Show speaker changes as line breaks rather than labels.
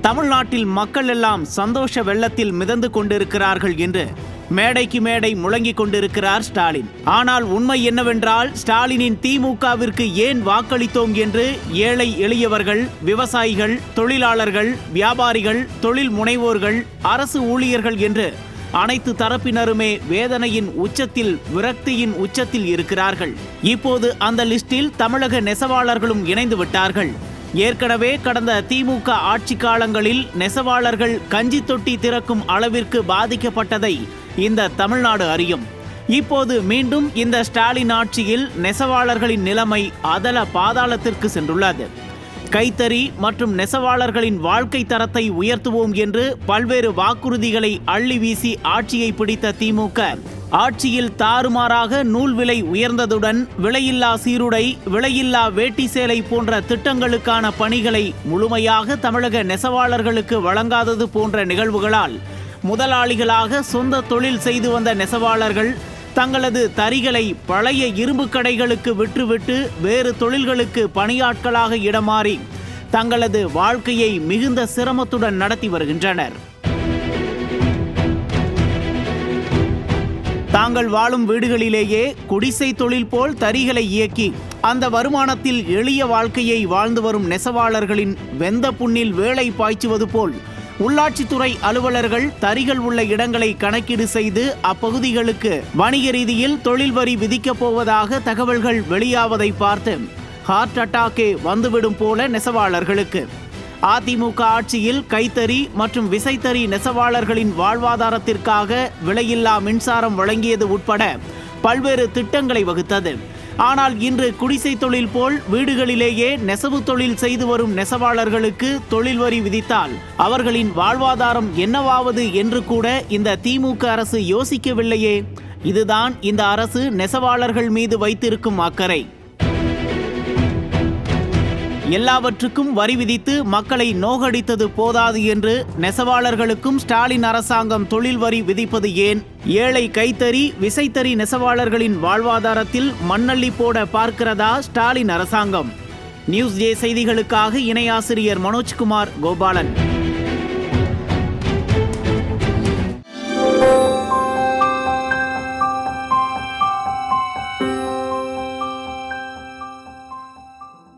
தமிழ்நாட்டில் மக்கள் எல்லாம் சந்தோஷ வெள்ளத்தில் மிதந்து கொண்டிருக்கிறார்கள் என்று மேடைக்கு மேடை முழங்கிக் கொண்டிருக்கிறார் ஸ்டாலின் ஆனால் உண்மை என்னவென்றால் ஸ்டாலினின் திமுகவிற்கு ஏன் வாக்களித்தோம் என்று ஏழை எளியவர்கள் விவசாயிகள் தொழிலாளர்கள் வியாபாரிகள் தொழில் முனைவோர்கள் அரசு ஊழியர்கள் என்று அனைத்து தரப்பினருமே வேதனையின் உச்சத்தில் விரக்தியின் உச்சத்தில் இருக்கிறார்கள் இப்போது அந்த லிஸ்டில் தமிழக நெசவாளர்களும் இணைந்து விட்டார்கள் ஏற்கனவே கடந்த திமுக ஆட்சி காலங்களில் நெசவாளர்கள் கஞ்சி தொட்டி திறக்கும் அளவிற்கு பாதிக்கப்பட்டதை இந்த தமிழ்நாடு அறியும் இப்போது மீண்டும் இந்த ஸ்டாலின் ஆட்சியில் நெசவாளர்களின் நிலைமை அதல பாதாளத்திற்கு சென்றுள்ளது கைத்தறி மற்றும் நெசவாளர்களின் வாழ்க்கை தரத்தை உயர்த்துவோம் என்று பல்வேறு வாக்குறுதிகளை அள்ளி வீசி ஆட்சியை பிடித்த திமுக ஆட்சியில் தாறுமாறாக நூல் விலை உயர்ந்ததுடன் விலையில்லா சீருடை விலையில்லா வேட்டி சேலை போன்ற திட்டங்களுக்கான பணிகளை முழுமையாக தமிழக நெசவாளர்களுக்கு வழங்காதது போன்ற நிகழ்வுகளால் முதலாளிகளாக சொந்த தொழில் செய்து வந்த நெசவாளர்கள் தங்களது தறிகளை பழைய இரும்பு கடைகளுக்கு விற்றுவிட்டு வேறு தொழில்களுக்கு பணியாட்களாக இடமாறி தங்களது வாழ்க்கையை மிகுந்த சிரமத்துடன் நடத்தி வருகின்றனர் தாங்கள் வாழும் வீடுகளிலேயே குடிசை தொழில் போல் தறிகளை இயக்கி அந்த வருமானத்தில் எளிய வாழ்க்கையை வாழ்ந்து வரும் நெசவாளர்களின் வெந்த புண்ணில் வேலை பாய்ச்சுவது போல் உள்ளாட்சித்துறை அலுவலர்கள் தறிகள் உள்ள இடங்களை கணக்கீடு செய்து அப்பகுதிகளுக்கு வணிக ரீதியில் தொழில் வரி விதிக்கப் போவதாக தகவல்கள் வெளியாவதை பார்த்து ஹார்ட் அட்டாக்கே வந்துவிடும் போல நெசவாளர்களுக்கு அதிமுக ஆட்சியில் கைத்தறி மற்றும் விசைத்தறி நெசவாளர்களின் வாழ்வாதாரத்திற்காக விலையில்லா மின்சாரம் வழங்கியது உட்பட பல்வேறு திட்டங்களை வகுத்தது ஆனால் இன்று குடிசை தொழில் போல் வீடுகளிலேயே நெசவு தொழில் செய்து வரும் நெசவாளர்களுக்கு தொழில் வரி விதித்தால் அவர்களின் வாழ்வாதாரம் என்னவாவது என்று கூட இந்த திமுக அரசு யோசிக்கவில்லையே இதுதான் இந்த அரசு நெசவாளர்கள் மீது வைத்திருக்கும் அக்கறை எல்லாவற்றுக்கும் வரி விதித்து மக்களை நோகடித்தது போதாது என்று நெசவாளர்களுக்கும் ஸ்டாலின் அரசாங்கம் தொழில் வரி விதிப்பது ஏன் ஏழை கைத்தறி விசைத்தறி நெசவாளர்களின் வாழ்வாதாரத்தில் மண்ணள்ளி போட பார்க்கிறதா ஸ்டாலின் அரசாங்கம் நியூஸ் ஜே செய்திகளுக்காக இணையாசிரியர் மனோஜ்குமார் கோபாலன்